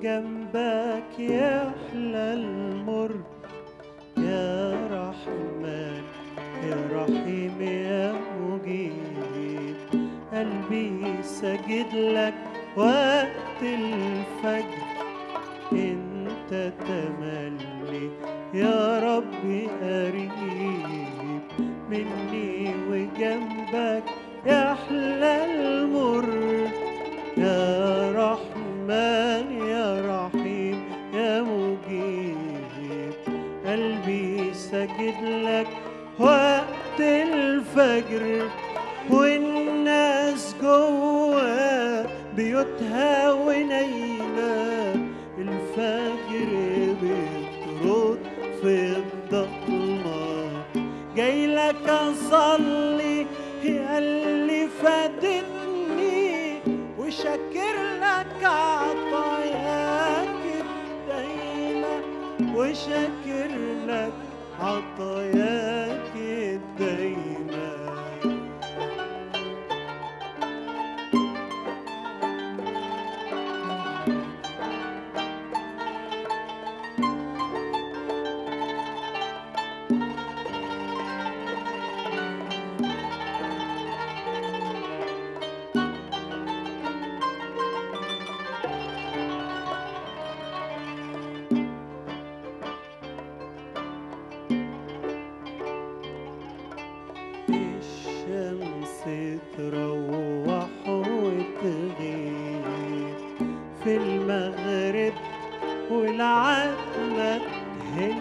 وجنبك يحلى المر يا رحمن يا رحيم يا مجيب قلبي سجد لك وقت الفجر انت تملي يا ربي قريب مني وجنبك يحلى المر يا رحمن يا رحيم يا مجيب قلبي سجد لك وقت الفجر والناس جوا بيوتها ونايمة الفجر بترد في الضلمة جاي لك أصلي يا اللي فاتتني وشكر لك عطاياك الدايمة وشكر لك عطاياك الدايمة الشمس تروح وتغيب في المغرب والعتمة تهل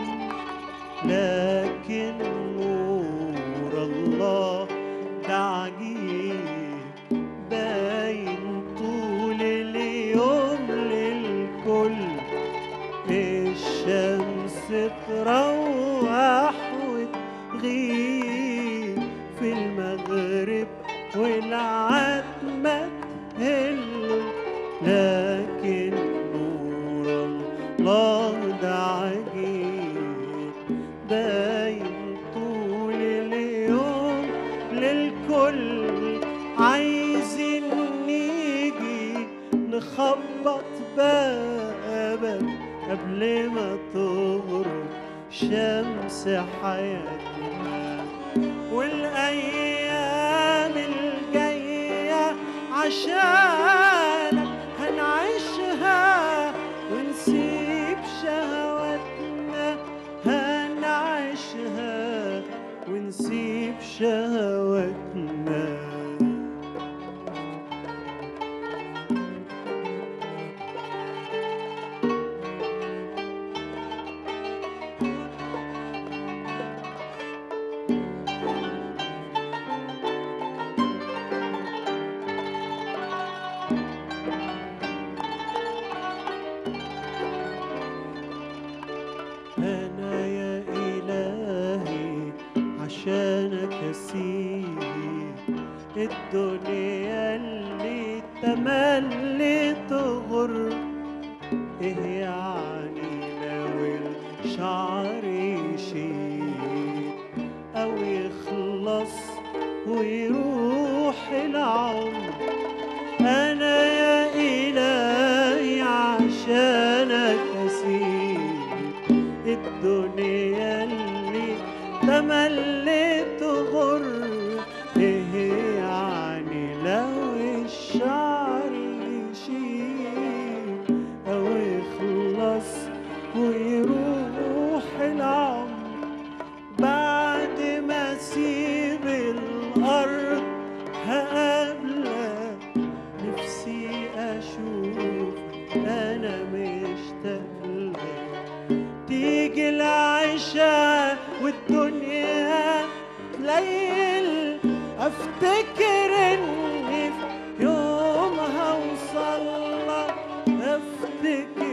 لكن نور الله ده عجيب باين طول اليوم للكل الشمس تروح وتغيب في المغرب والعتمة تهل لكن نور الله ده عجيب باين طول اليوم للكل عايزين نيجي نخبط بابك قبل ما تغرب شمس حياتنا والأيام الجاية عشانك هنعيشها ونسيب شهواتنا هنعيشها ونسيب شهواتنا أنا يا إلهي عشانك أسيب الدنيا اللي تملي تغر إيه يعني لو الشعر يشيب أو يخلص ويروح العمر أنا يا إلهي عشانك أسيب الدنيا اللي تملي تغر إيه يعني لو الشعر يشيب أو يخلص ويروح العمر بعد ما أسيب الأرض هقابلك نفسي أشوف أنا مشتاق لك تيجي العشاء والدنيا تليل افتكر اني في يوم هوصل لك افتكر